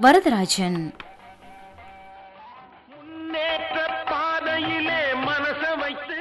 வரதராஜன் முன்னேற்ற பாதையிலே மனச வைத்து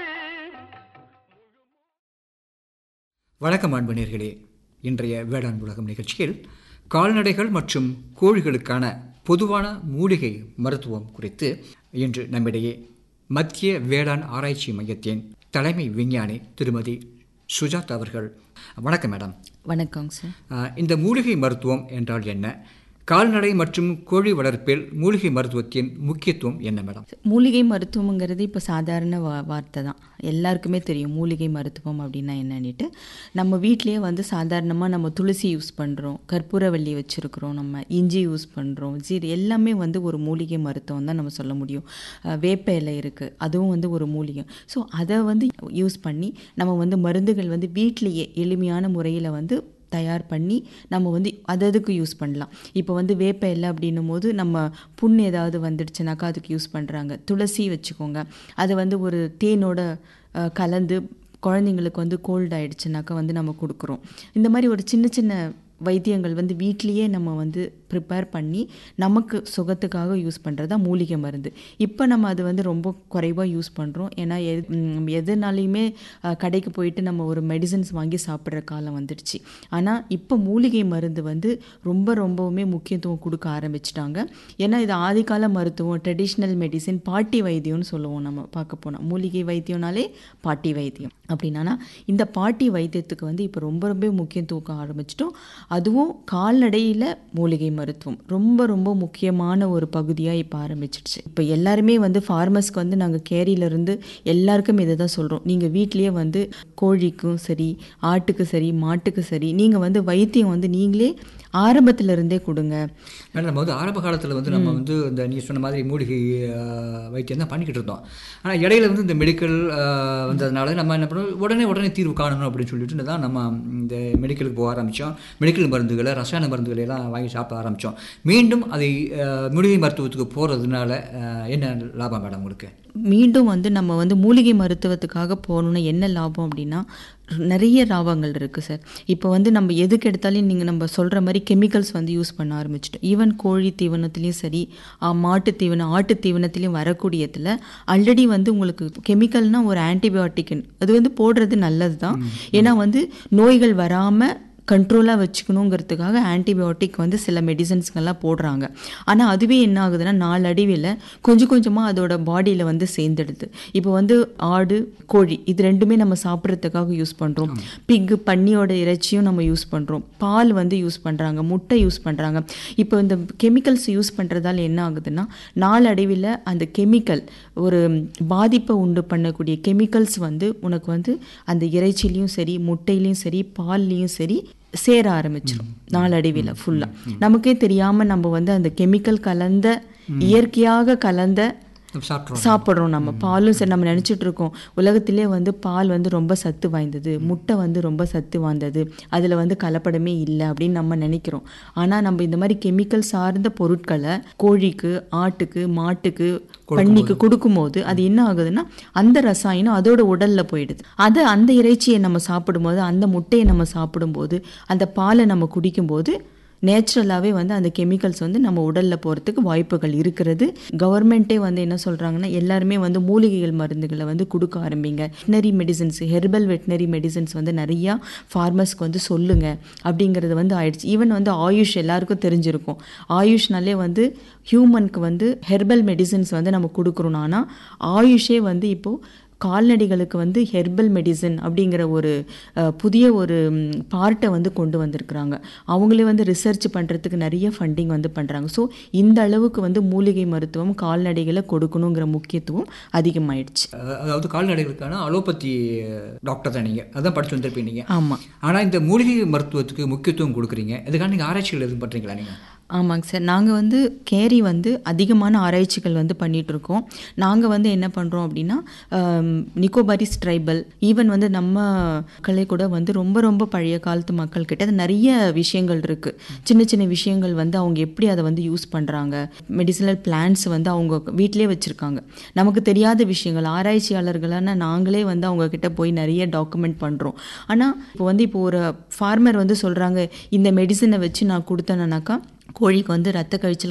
வணக்கம் அன்பு நேர்களே இன்றைய வேளாண் உலகம் நிகழ்ச்சியில் கால்நடைகள் மற்றும் கோழிகளுக்கான பொதுவான மூலிகை மருத்துவம் குறித்து இன்று நம்மிடையே மத்திய வேளாண் ஆராய்ச்சி மையத்தின் தலைமை விஞ்ஞானி திருமதி சுஜாத் அவர்கள் வணக்கம் மேடம் வணக்கங்க சார் அஹ், இந்த மூலிகை மருத்துவம் என்றால் என்ன கால்நடை மற்றும் கோழி வளர்ப்பில் மூலிகை மருத்துவத்தின் முக்கியத்துவம் என்ன மேடம் மூலிகை மருத்துவங்கிறது இப்போ சாதாரண வா வார்த்தை தான் எல்லாருக்குமே தெரியும் மூலிகை மருத்துவம் அப்படின்னா என்னன்னுட்டு நம்ம வீட்டிலேயே வந்து சாதாரணமாக நம்ம துளசி யூஸ் பண்ணுறோம் கற்பூரவள்ளி வச்சுருக்குறோம் நம்ம இஞ்சி யூஸ் பண்ணுறோம் ஜீர் எல்லாமே வந்து ஒரு மூலிகை மருத்துவம் தான் நம்ம சொல்ல முடியும் அஹ், வேப்ப இலை இருக்குது அதுவும் வந்து ஒரு மூலிகை ஸோ அதை வந்து யூஸ் பண்ணி நம்ம வந்து மருந்துகள் வந்து வீட்டிலேயே எளிமையான முறையில் வந்து தயார் பண்ணி நம்ம வந்து அது அதுக்கு யூஸ் பண்ணலாம் இப்போ வந்து வேப்ப இலை அப்படின்னும் போது நம்ம புண் ஏதாவது வந்துடுச்சுனாக்கா அதுக்கு யூஸ் பண்ணுறாங்க துளசி வச்சுக்கோங்க அதை வந்து ஒரு தேனோட அஹ், கலந்து குழந்தைங்களுக்கு வந்து கோல்ட் ஆயிடுச்சுனாக்கா வந்து நம்ம கொடுக்குறோம் இந்த மாதிரி ஒரு சின்ன சின்ன வைத்தியங்கள் வந்து வீட்லேயே நம்ம வந்து ப்ரிப்பேர் பண்ணி நமக்கு சுகத்துக்காக யூஸ் பண்ணுறது தான் மூலிகை மருந்து இப்போ நம்ம அது வந்து ரொம்ப குறைவாக யூஸ் பண்ணுறோம் ஏன்னா எது ம், எதுனாலையுமே அஹ், கடைக்கு போயிட்டு நம்ம ஒரு மெடிசன்ஸ் வாங்கி சாப்பிட்ற காலம் வந்துடுச்சு ஆனால் இப்போ மூலிகை மருந்து வந்து ரொம்ப ரொம்பவுமே முக்கியத்துவம் கொடுக்க ஆரம்பிச்சிட்டாங்க ஏன்னா இது ஆதிகால மருத்துவம் ட்ரெடிஷ்னல் மெடிசின் பாட்டி வைத்தியம்னு சொல்லுவோம் நம்ம பார்க்க போனால் மூலிகை வைத்தியம்னாலே பாட்டி வைத்தியம் அப்படின்னா இந்த பாட்டி வைத்தியத்துக்கு வந்து இப்போ ரொம்ப ரொம்ப முக்கியத்துவம் ஆரம்பிச்சிட்டோம் அதுவும் கால்நடையில் மூலிகை மருத்துவம் ரொம்ப ரொம்ப முக்கியமான ஒரு பகுதியாக இப்போ ஆரம்பிச்சிடுச்சு இப்போ எல்லாருமே வந்து ஃபார்மர்ஸ்க்கு வந்து நாங்கள் கேரியிலேருந்து எல்லாருக்கும் இதை தான் சொல்கிறோம் நீங்கள் வீட்லேயே வந்து கோழிக்கும் சரி ஆட்டுக்கு சரி மாட்டுக்கு சரி நீங்கள் வந்து வைத்தியம் வந்து நீங்களே ஆரம்பத்துல இருந்தே கொடுங்க மேடம் நம்ம வந்து ஆரம்ப காலத்தில் வந்து நம்ம வந்து இந்த நீ சொன்ன மாதிரி மூலிகை அஹ், வைத்தியம் தான் பண்ணிக்கிட்டு இருந்தோம் ஆனால் இடையில வந்து இந்த மெடிக்கல் வந்ததுனால நம்ம என்ன பண்ணோம் உடனே உடனே தீர்வு காணணும் அப்படின்னு சொல்லிட்டு தான் நம்ம இந்த மெடிக்கலுக்கு போக ஆரம்பித்தோம் மெடிக்கல் மருந்துகளை ரசாயன மருந்துகளை எல்லாம் வாங்கி சாப்பிட ஆரம்பித்தோம் மீண்டும் அதை அஹ், மூலிகை மருத்துவத்துக்கு போகிறதுனால என்ன லாபம் மேடம் உங்களுக்கு மீண்டும் வந்து நம்ம வந்து மூலிகை மருத்துவத்துக்காக போகணுன்னா என்ன லாபம் அப்படின்னா நிறைய லாபங்கள் இருக்குது சார் இப்போ வந்து நம்ம எதுக்கு எடுத்தாலும் நீங்கள் நம்ம சொல்கிற மாதிரி கெமிக்கல்ஸ் வந்து யூஸ் பண்ண ஆரம்பிச்சிட்டோம் ஈவன் கோழி தீவனத்துலேயும் சரி ஆ, மாட்டு தீவனம் ஆட்டு தீவனத்துலேயும் வரக்கூடியதில் ஆல்ரெடி வந்து உங்களுக்கு கெமிக்கல்னால் ஒரு ஆன்டிபயோட்டிக் அது வந்து போடுறது நல்லது தான் ஏன்னா வந்து நோய்கள் வராமல் கண்ட்ரோலாக வச்சுக்கணுங்கிறதுக்காக ஆன்டிபயோட்டிக் வந்து சில மெடிசன்ஸ்கெல்லாம் போடுறாங்க ஆனால் அதுவே என்ன ஆகுதுன்னா நாளடைவில் கொஞ்சம் கொஞ்சமாக அதோட பாடியில் வந்து சேர்ந்துடுது இப்போ வந்து ஆடு கோழி இது ரெண்டுமே நம்ம சாப்பிட்றதுக்காக யூஸ் பண்ணுறோம் பிக்கு பன்னியோட இறைச்சியும் நம்ம யூஸ் பண்ணுறோம் பால் வந்து யூஸ் பண்ணுறாங்க முட்டை யூஸ் பண்ணுறாங்க இப்போ இந்த கெமிக்கல்ஸ் யூஸ் பண்ணுறதால என்ன ஆகுதுன்னா நாளடைவில் அந்த கெமிக்கல் ஒரு பாதிப்பை உண்டு பண்ணக்கூடிய கெமிக்கல்ஸ் வந்து உனக்கு வந்து அந்த இறைச்சிலையும் சரி முட்டையிலையும் சரி பால்லையும் சரி சேர ஆரம்பிச்சிடும் நாளடைவில் ஃபுல்லாக நமக்கே தெரியாமல் நம்ம வந்து அந்த கெமிக்கல் கலந்த இயற்கையாக கலந்த நம்ம சாப்பிட்றோம் சாப்பிட்றோம் நம்ம பாலும் சரி நம்ம நினச்சிட்டு இருக்கோம் உலகத்திலே வந்து பால் வந்து ரொம்ப சத்து வாய்ந்தது முட்டை வந்து ரொம்ப சத்து வாய்ந்தது அதில் வந்து கலப்படமே இல்லை அப்படின்னு நம்ம நினைக்கிறோம் ஆனால் நம்ம இந்த மாதிரி கெமிக்கல் சார்ந்த பொருட்களை கோழிக்கு ஆட்டுக்கு மாட்டுக்கு பன்னிக்கு கொடுக்கும்போது அது என்ன ஆகுதுன்னா அந்த ரசாயனம் அதோட உடல்ல போயிடுது அது அந்த இறைச்சியை நம்ம சாப்பிடும்போது அந்த முட்டையை நம்ம சாப்பிடும்போது அந்த பாலை நம்ம குடிக்கும்போது நேச்சுரலாகவே வந்து அந்த கெமிக்கல்ஸ் வந்து நம்ம உடலில் போகிறதுக்கு வாய்ப்புகள் இருக்கிறது கவர்மெண்ட்டே வந்து என்ன சொல்கிறாங்கன்னா எல்லாருமே வந்து மூலிகைகள் மருந்துகளை வந்து கொடுக்க ஆரம்பிங்க veterinary medicines herbal veterinary medicines வந்து நிறையா ஃபார்மர்ஸ்க்கு வந்து சொல்லுங்க அப்படிங்கிறது வந்து ஆயிடுச்சு ஈவன் வந்து ஆயுஷ் எல்லாருக்கும் தெரிஞ்சிருக்கும் ஆயுஷ்னாலே வந்து ஹியூமனுக்கு வந்து ஹெர்பல் மெடிசன்ஸ் வந்து நம்ம கொடுக்குறோம் ஆனால் ஆயுஷே வந்து இப்போது கால்நடைகளுக்கு வந்து ஹெர்பல் மெடிசன் அப்படிங்கிற ஒரு அஹ், புதிய ஒரு பார்ட்டை வந்து கொண்டு வந்திருக்கிறாங்க அவங்களே வந்து ரிசர்ச் பண்ணுறதுக்கு நிறைய ஃபண்டிங் வந்து பண்ணுறாங்க ஸோ இந்த அளவுக்கு வந்து மூலிகை மருத்துவம் கால்நடைகளை கொடுக்கணுங்கிற முக்கியத்துவம் அதிகமாயிடுச்சு அஹ், அதாவது கால்நடைகளுக்கான அலோபதி டாக்டர் தான் நீங்கள் அதான் படிச்சு வந்திருப்பீங்க நீங்கள் ஆமாம் ஆனால் இந்த மூலிகை மருத்துவத்துக்கு முக்கியத்துவம் கொடுக்குறீங்க இதுக்காக நீங்கள் ஆராய்ச்சிகள் எதுவும் பண்ணுறீங்களா நீங்கள் ஆமாங்க சார் நாங்கள் வந்து கேரி வந்து அதிகமான ஆராய்ச்சிகள் வந்து பண்ணிட்டு இருக்கோம் நாங்கள் வந்து என்ன பண்ணுறோம் அப்படின்னா ஆம், நிக்கோபாரிஸ் ட்ரைபல் ஈவன் வந்து நம்ம மக்களை கூட வந்து ரொம்ப ரொம்ப பழைய காலத்து மக்கள் கிட்ட அது நிறைய விஷயங்கள் இருக்குது சின்ன சின்ன விஷயங்கள் வந்து அவங்க எப்படி அதை வந்து யூஸ் பண்ணுறாங்க மெடிசினல் பிளான்ஸ் வந்து அவங்க வீட்டிலே வச்சுருக்காங்க நமக்கு தெரியாத விஷயங்கள் ஆராய்ச்சியாளர்களான நாங்களே வந்து அவங்க கிட்ட போய் நிறைய டாக்குமெண்ட் பண்ணுறோம் ஆனால் இப்போ வந்து இப்போ ஒரு ஃபார்மர் வந்து சொல்கிறாங்க இந்த மெடிசனை வச்சு நான் கொடுத்தேன்னாக்கா கோழிக்கு வந்து ரத்த கழிச்சல்